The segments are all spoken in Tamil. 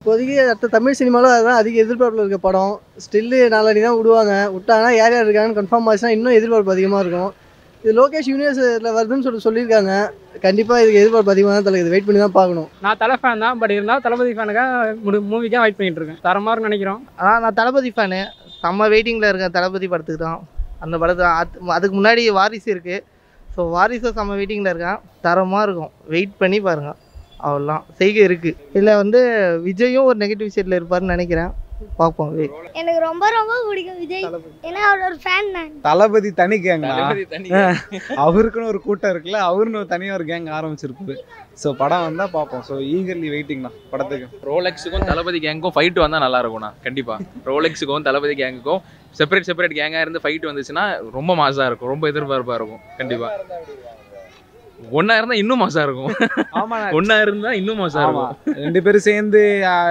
இப்போதைக்கு அடுத்த தமிழ் சினிமாவில் அதுதான் அதிக எதிர்பார்ப்பில் இருக்க படம் ஸ்டில்லு நாளாடி தான் விடுவாங்க விட்டாங்கன்னா யார் யார் இருக்காங்கன்னு கன்ஃபார்ம் ஆச்சுன்னா இன்னும் எதிர்பார்ப்பு அதிகமாக இருக்கும் இது லோகேஷ் யூனிவர்ஸில் வருதுன்னு சொல்லி சொல்லியிருக்காங்க கண்டிப்பாக இதுக்கு எதிர்பார்ப்பு அதிகமாக தான் தலைக்குது வெயிட் பண்ணி தான் பார்க்கணும் நான் தலை ஃபேன் தான் பட் இருந்தாலும் தளபதி ஃபேனுக்காக முடி மூவிக்காக வெயிட் பண்ணிட்டு இருக்கேன் தரமாக இருக்கும்னு நினைக்கிறோம் ஆனால் நான் தளபதி ஃபேனு செம்ம வெயிட்டிங்கில் இருக்கேன் தளபதி படத்துக்கு தான் அந்த படத்து அது அதுக்கு முன்னாடி வாரிசு இருக்குது ஸோ வாரிசு செம்ம வெயிட்டிங்கில் இருக்கேன் தரமாக இருக்கும் வெயிட் பண்ணி பாருங்கள் அவ்வளோதான் செய்கை இருக்குது இதில் வந்து விஜயும் ஒரு நெகட்டிவ் சைடில் இருப்பார்னு நினைக்கிறேன் பார்ப்போம் வெயிட் எனக்கு ரொம்ப ரொம்ப பிடிக்கும் விஜய் ஏன்னா அவர் ஒரு ஃபேன் நான் தளபதி தனி கேங்னா தளபதி தனி அவருக்குன்னு ஒரு கூட்டம் இருக்குல்ல அவருன்னு ஒரு தனியாக ஒரு கேங் ஆரம்பிச்சிருப்பாரு ஸோ படம் வந்தால் பார்ப்போம் ஸோ ஈகர்லி வெயிட்டிங்ண்ணா படத்துக்கு ரோலெக்ஸுக்கும் தளபதி கேங்குக்கும் ஃபைட் வந்தா நல்லா இருக்கும்ண்ணா கண்டிப்பா ரோலெக்ஸுக்கும் தளபதி கேங்குக்கும் செப்பரேட் செப்பரேட் கேங்கா இருந்து ஃபைட் வந்துச்சுன்னா ரொம்ப மாசா இருக்கும் ரொம்ப எதிர்பார்ப்பா இருக்கும் கண்டிப்பா ஒன்னா இருந்தா இன்னும் மாசா இருக்கும் ஆமா ஒன்னா இருந்தா இன்னும் மாசா ஆமா இருக்கும் ரெண்டு பேரும் சேர்ந்து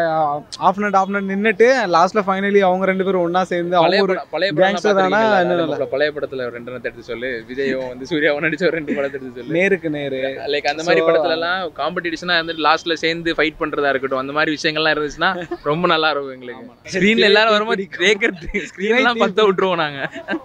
ஆஃப் அண்ட் ஆஃப் அண்ட் நின்னுட்டு லாஸ்ட்ல ஃபைனலி அவங்க ரெண்டு பேரும் ஒண்ணா சேர்ந்து பழைய அவங்க ஒரு படம் பழைய gangster படம் தானா? பார்த்திருக்கீங்களா? இன்னும் நம்ம நல்லா. பழைய படத்துல ஒரு ரெண்டு எண்ணத்தை எடுத்து சொல்லு விஜயும் வந்து சூர்யாவும் நடிச்ச ஒரு ரெண்டு படத்தை எடுத்து சொல்லு நேருக்கு நேரு லைக் அந்த மாதிரி So- படத்துல எல்லாம் காம்படிஷனா இருந்துட்டு லாஸ்ட்ல சேர்ந்து ஃபைட் பண்றதா இருக்கட்டும் அந்த மாதிரி விஷயங்கள்லாம் இருந்துச்சுன்னா ரொம்ப நல்லா இருக்கும் எங்களுக்கு ஸ்கிரீன்ல எல்லாரும் வரும்போது கேட்கறது ஸ்கிரீன் எல்லாம் பத்த விட்டுருவோம் நாங்க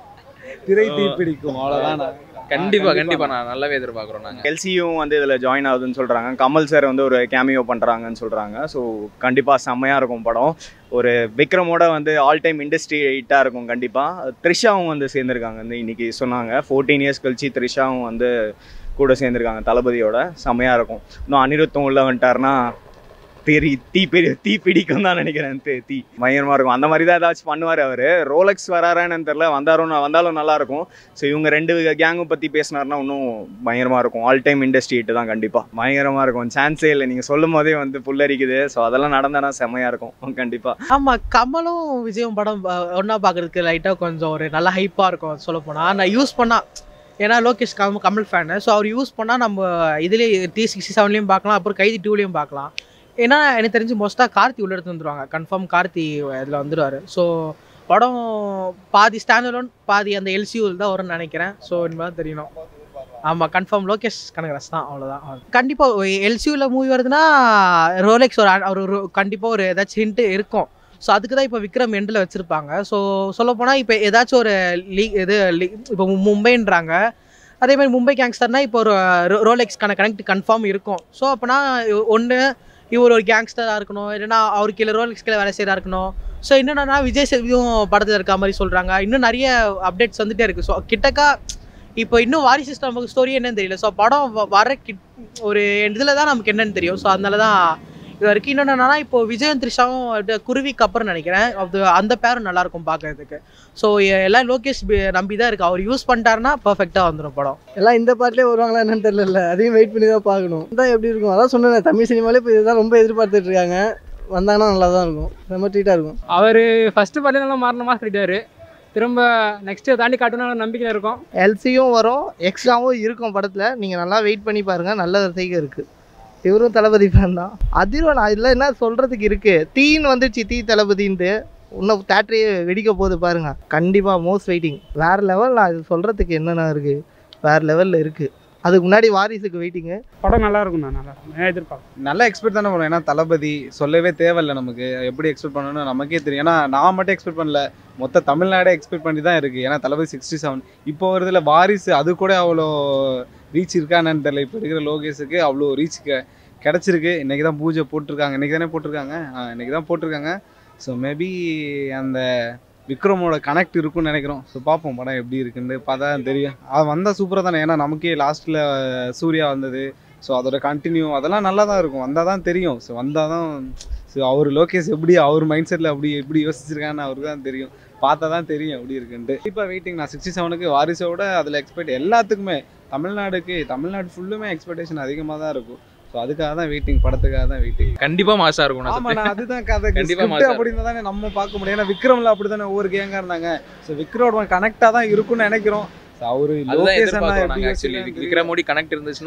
திரை தீ பிடிக்கும் அவ்வளவுதான் கண்டிப்பா கண்டிப்பா நான் நல்லாவே எதிர்பார்க்குறோம் நாங்க எல்சியும் வந்து இதில் ஜாயின் ஆகுதுன்னு சொல்கிறாங்க கமல் சார் வந்து ஒரு கேமியோ பண்ணுறாங்கன்னு சொல்கிறாங்க ஸோ கண்டிப்பாக செம்மையாக இருக்கும் படம் ஒரு விக்ரமோட வந்து ஆல் டைம் இண்டஸ்ட்ரி ஹிட்டாக இருக்கும் கண்டிப்பாக த்ரிஷாவும் வந்து சேர்ந்துருக்காங்க வந்து இன்னைக்கு சொன்னாங்க ஃபோர்டீன் இயர்ஸ் கழிச்சு த்ரிஷாவும் வந்து கூட சேர்ந்துருக்காங்க தளபதியோட செம்மையாக இருக்கும் இன்னும் அனிருத்தம் உள்ள வந்துட்டாருன்னா பெரிய தீ பெரிய தீ பிடிக்கும் தான் நினைக்கிறேன் தீ தீ பயங்கரமாக இருக்கும் அந்த மாதிரி தான் ஏதாச்சும் பண்ணுவார் அவர் ரோலக்ஸ் வராரான்னு தெரில வந்தாரும் வந்தாலும் நல்லா இருக்கும் ஸோ இவங்க ரெண்டு கேங்கும் பற்றி பேசினாருன்னா இன்னும் பயங்கரமாக இருக்கும் ஆல் டைம் இண்டஸ்ட்ரி ஹிட் தான் கண்டிப்பாக பயங்கரமாக இருக்கும் சான்ஸே இல்லை நீங்கள் சொல்லும் போதே வந்து புல்லரிக்குது ஸோ அதெல்லாம் நடந்தானா செம்மையாக இருக்கும் கண்டிப்பாக ஆமாம் கமலும் விஜயும் படம் ஒன்றா பார்க்குறதுக்கு லைட்டாக கொஞ்சம் ஒரு நல்ல ஹைப்பாக இருக்கும் சொல்ல போனால் நான் யூஸ் பண்ணா ஏன்னா லோகேஷ் கம் கமல் ஃபேனு ஸோ அவர் யூஸ் பண்ணால் நம்ம இதுலேயே டி சிக்ஸ்டி செவன்லேயும் பார்க்கலாம் அப்புறம் கைதி டூலேயும் பார்க்கலாம் ஏன்னா எனக்கு தெரிஞ்சு மோஸ்ட்டாக கார்த்தி உள்ள எடுத்து வந்துருவாங்க கன்ஃபார்ம் கார்த்தி இதில் வந்துடுவார் ஸோ படம் பாதி ஸ்டாண்டலோன் பாதி அந்த எல்சியூவில் தான் வரும்னு நினைக்கிறேன் ஸோ இனிமேல் தெரியணும் ஆமாம் கன்ஃபார்ம் லோகேஷ் கனகராஜ் தான் அவ்வளோதான் கண்டிப்பாக எல்சியூவில் மூவி வருதுன்னா ரோலெக்ஸ் ஒரு ஒரு ஒரு கண்டிப்பாக ஒரு ஏதாச்சும் ஹிண்ட்டு இருக்கும் ஸோ அதுக்கு தான் இப்போ விக்ரம் எண்டில் வச்சுருப்பாங்க ஸோ சொல்லப்போனால் இப்போ ஏதாச்சும் ஒரு லீக் இது இப்போ மும்பைன்றாங்க அதே மாதிரி மும்பை கேங்ஸ்டர்னா இப்போ ஒரு ரோ- ரோலெக்ஸ்க்கான கனெக்ட் கன்ஃபார்ம் இருக்கும் ஸோ அப்போனா ஒன்று இவர் ஒரு கேங்ஸ்டராக இருக்கணும் இல்லைன்னா அவருக்கு கீழே ரோலெக்ஸ் கீழே வேலை செய்கிறா இருக்கணும் ஸோ என்னென்னா விஜய் சேவியும் படத்தில் இருக்க மாதிரி சொல்கிறாங்க இன்னும் நிறைய அப்டேட்ஸ் வந்துட்டே இருக்குது ஸோ கிட்டக்கா இப்போ இன்னும் வாரிசு சிஸ்டம் நமக்கு ஸ்டோரி என்னன்னு தெரியல ஸோ படம் வ- வர கிட் ஒரு இதில் தான் நமக்கு என்னன்னு தெரியும் ஸோ அதனால தான் இது வரைக்கும் இன்னொன்று என்னன்னா இப்போ விஜயும் த்ரிஷாவும் அப்படியே குருவிக்கு அப்புறம் நினைக்கிறேன் அது அந்த பேரும் நல்லா இருக்கும் பார்க்கறதுக்கு ஸோ எல்லாம் லோகேஷ் பி- நம்பி தான் இருக்கு அவர் யூஸ் பண்ணிட்டாருன்னா பர்ஃபெக்டாக வந்துடும் படம் எல்லாம் இந்த பாட்டிலே வருவாங்களா என்னன்னு தெரியல அதையும் வெயிட் பண்ணி தான் பார்க்கணும் தான் எப்படி இருக்கும் அதான் சொன்னேன் தமிழ் சினிமாலே இப்போ இதுதான் ரொம்ப எதிர்பார்த்துட்டு இருக்காங்க வந்தாங்கன்னா நல்லா தான் இருக்கும் ரொம்ப ட்ரீட்டாக இருக்கும் அவர் ஃபர்ஸ்ட் பார்த்து நல்லா மாறின மாதிரி சொல்லிட்டாரு திரும்ப நெக்ஸ்ட் தாண்டி காட்டணும் நம்பிக்கையில் இருக்கும் எல்சியும் வரும் எக்ஸ்ட்ராவும் இருக்கும் படத்தில் நீங்கள் நல்லா வெயிட் பண்ணி பாருங்கள் நல்ல ஒரு செய்கை இருக்குது இவரும் தளபதி ஃபேன் தான் அதிர்வன் அதில் என்ன சொல்கிறதுக்கு இருக்குது தீன்னு வந்துச்சு தீ தளபதின்ட்டு இன்னும் தேட்டரே வெடிக்க போகுது பாருங்க கண்டிப்பாக மோஸ்ட் வெயிட்டிங் வேறு லெவல் அது சொல்கிறதுக்கு என்னென்ன இருக்குது வேறு லெவலில் இருக்குது அதுக்கு முன்னாடி வாரிசுக்கு வெயிட்டிங்கு படம் நல்லா இருக்கும் நான் நல்லா இருக்கும் எதிர்பார்க்கும் நல்லா எக்ஸ்பெக்ட் தானே பண்ணுவோம் ஏன்னா தளபதி சொல்லவே தேவையில்லை நமக்கு எப்படி எக்ஸ்பெக்ட் பண்ணணும்னு நமக்கே தெரியும் ஏன்னா நான் மட்டும் எக்ஸ்பெக்ட் பண்ணல மொத்த தமிழ்நாடே எக்ஸ்பெக்ட் பண்ணி தான் இருக்குது ஏன்னா தளபதி சிக்ஸ்டி செவன் இப்போ வருதுல வாரிசு அது கூட அவ்வளோ ரீச் இருக்கா என்னன்னு தெரியல இப்போ இருக்கிற லோகேஷுக்கு அவ்வளோ ரீச் கிடச்சிருக்கு இன்றைக்கி தான் பூஜை போட்டிருக்காங்க இன்றைக்கி தானே போட்டிருக்காங்க ஆ இன்றைக்கி தான் போட்டிருக்காங்க ஸோ மேபி அந்த விக்ரமோட கனெக்ட் இருக்கும்னு நினைக்கிறோம் ஸோ பார்ப்போம் படம் எப்படி இருக்குன்னு பார்த்தா தான் தெரியும் அது வந்தால் சூப்பராக தானே ஏன்னா நமக்கே லாஸ்ட்டில் சூர்யா வந்தது ஸோ அதோட கண்டினியூ அதெல்லாம் நல்லா தான் இருக்கும் வந்தால் தான் தெரியும் ஸோ வந்தால் தான் ஸோ அவர் லோகேஷ் எப்படி அவர் மைண்ட் செட்டில் அப்படி எப்படி யோசிச்சிருக்கான்னு அவருக்கு தான் தெரியும் பார்த்தா தான் தெரியும் எப்படி இருக்குன்ட்டு இப்போ வெயிட்டிங் நான் சிக்ஸ்டி செவனுக்கு வாரிசோட அதில் எக்ஸ்பெக்ட் எல்லாத்துக்குமே தமிழ்நாடுக்கு தமிழ்நாடு ஃபுல்லுமே எக்ஸ்பெக்டேஷன் அதிகமாக தான் இருக்கும் ஸோ அதுக்காக தான் வெயிட்டிங் படத்துக்காக தான் வெயிட்டிங் கண்டிப்பா மாசா இருக்கும் நான் ஆமா சத்தியம். நான் அதுதான் கதை கண்டிப்பா ஸ்கிரிப்ட் மாசா அப்படின்னு தானே நம்ம பார்க்க முடியும் ஏன்னா விக்ரம்ல அப்படிதானே ஒவ்வொரு கேங்கா இருந்தாங்க ஸோ விக்ரோட கனெக்டா தான் இருக்கும்னு நினைக்கிறோம் So அவரு அதுதான் லோகேஷ் அண்ணா எதிர்பார்க்கிறோம் எப்படி நாங்க ஆக்சுவலி யோசிக்கிறாருன்னு விக்ரமோடி கனெக்ட் இருந்துச்சுன்னா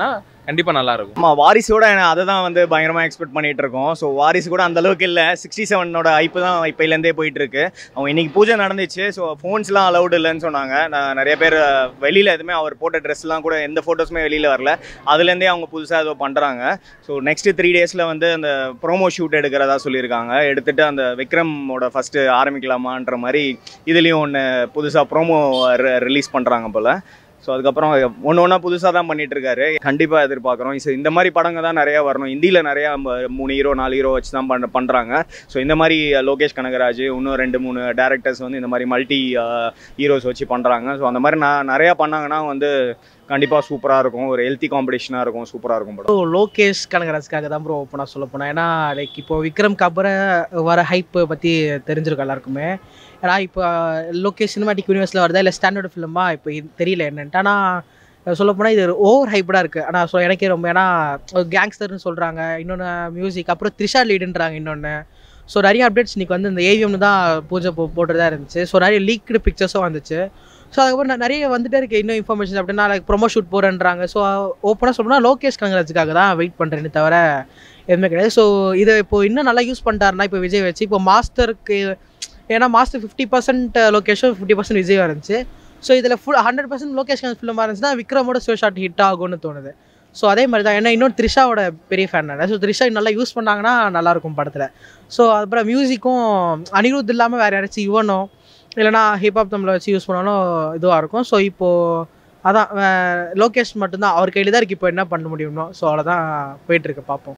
கண்டிப்பா நல்லா இருக்கும் ஆமா வாரிசோட அதை தான் வந்து பயங்கரமா எக்ஸ்பெக்ட் பண்ணிட்டு இருக்கோம் ஸோ வாரிசு கூட அந்த அளவுக்கு இல்லை சிக்ஸ்டி செவனோட ஐப்பு தான் இப்போலேருந்தே போயிட்டு இருக்கு அவங்க இன்னைக்கு பூஜை நடந்துச்சு ஸோ ஃபோன்ஸ்லாம் அலௌட் இல்லைன்னு சொன்னாங்க நான் நிறைய பேர் வெளியில எதுவுமே அவர் போட்ட ட்ரெஸ்லாம் கூட எந்த ஃபோட்டோஸுமே வெளியில வரல அதுலேருந்தே அவங்க புதுசாக ஏதோ பண்றாங்க ஸோ நெக்ஸ்ட் த்ரீ டேஸ்ல வந்து அந்த ப்ரோமோ ஷூட் எடுக்கிறதா சொல்லியிருக்காங்க எடுத்துட்டு அந்த விக்ரமோட ஃபர்ஸ்ட் ஆரம்பிக்கலாமான்ற மாதிரி இதுலேயும் ஒன்று புதுசாக ப்ரோமோ ரிலீஸ் பண்ணுறாங்க போல் ஸோ அதுக்கப்புறம் ஒன்று ஒன்றா புதுசாக தான் பண்ணிட்டு இருக்காரு கண்டிப்பாக எதிர்பார்க்குறோம் ஸோ இந்த மாதிரி படங்க தான் நிறையா வரணும் இந்தியில் நிறையா ம- மூணு ஹீரோ நாலு ஹீரோ வச்சு தான் பண்ண பண்ணுறாங்க ஸோ இந்த மாதிரி லோகேஷ் கனகராஜ் இன்னும் ரெண்டு மூணு டேரக்டர்ஸ் வந்து இந்த மாதிரி மல்டி ஹீரோஸ் வச்சு பண்ணுறாங்க ஸோ அந்த மாதிரி நான் நிறையா பண்ணாங்கன்னா வந்து கண்டிப்பாக சூப்பராக இருக்கும் ஒரு ஹெல்த்தி காம்படிஷனாக இருக்கும் சூப்பராக இருக்கும் படம் ப்ரோ லோகேஷ் கனகராஜ்க்காக தான் ப்ரோ ஓப்பனாக சொல்ல போனேன் ஏன்னா லைக் இப்போ விக்ரம் அப்புறம் வர ஹைப்பு பற்றி தெரிஞ்சிருக்கும் எல்லாருக்குமே ஏன்னா இப்போ லோகேஷ் சினிமாட்டிக் யூனிவர்ஸில் வருதா இல்லை ஸ்டாண்டர்ட் ஃபிலிமா இப்போ இது தெரியல என்னன்ட்டு ஆனால் சொல்ல போனால் இது ஓவர் ஹைப்டாக இருக்குது ஆனால் ஸோ எனக்கே ரொம்ப ஏன்னா கேங்ஸ்டர்னு சொல்கிறாங்க இன்னொன்று மியூசிக் அப்புறம் த்ரிஷா லீடுன்றாங்க இன்னொன்று ஸோ நிறைய அப்டேட்ஸ் இன்னைக்கு வந்து இந்த ஏவிஎம்னு தான் பூஜை போ போட்டுறதா இருந்துச்சு ஸோ நிறைய லீக்டு பிக்சர்ஸும் வந்துச்சு ஸோ அதுக்கப்புறம் ந- நிறைய வந்துட்டே இருக்கு இன்னும் இன்ஃபர்மேஷன் அப்படின்னா லைக் ப்ரொமோ ஷூட் போகிறேன்றாங்க ஸோ ஓப்பனாக சொல்லணும்னா லோகேஷ் கனகராஜுக்காக தான் வெயிட் பண்ணுறேன்னு தவிர எதுவுமே கிடையாது ஸோ இதை இப்போ இன்னும் நல்லா யூஸ் பண்ணிட்டாருன்னா இப்போ விஜய் வச்சு இப்போ மாஸ்டருக்கு ஏன்னா Master fifty percent location fifty percent Vijay இருந்துச்சு ஸோ இதில் ஃபுல் ஹண்ட்ரட் பர்சன்ட் லொக்கேஷன் ஃபிலிமாக இருந்துச்சுன்னா விக்ரமோட ஷோ ஷாட் ஹிட் ஆகும்னு தோணுது ஸோ அதே மாதிரி தான் ஏன்னா இன்னும் த்ரிஷாவோட பெரிய ஃபேன் நான் ஸோ த்ரிஷா நல்லா யூஸ் பண்ணாங்கன்னா நல்லாயிருக்கும் படத்தில் ஸோ அப்புறம் மியூசிக்கும் அனிருத் இல்லாமல் வேறு யாராச்சும் யுவனோ இல்லைனா ஹிப்ஹாப் தமிழை வச்சு யூஸ் பண்ணாலும் இதுவாக இருக்கும் ஸோ இப்போது அதான் வே- லோகேஷ் மட்டும்தான் அவர் கையில் தான் இருக்குது இப்போ என்ன பண்ண முடியும்னோ ஸோ அவ்வளோதான் போயிட்டுருக்கு பார்ப்போம்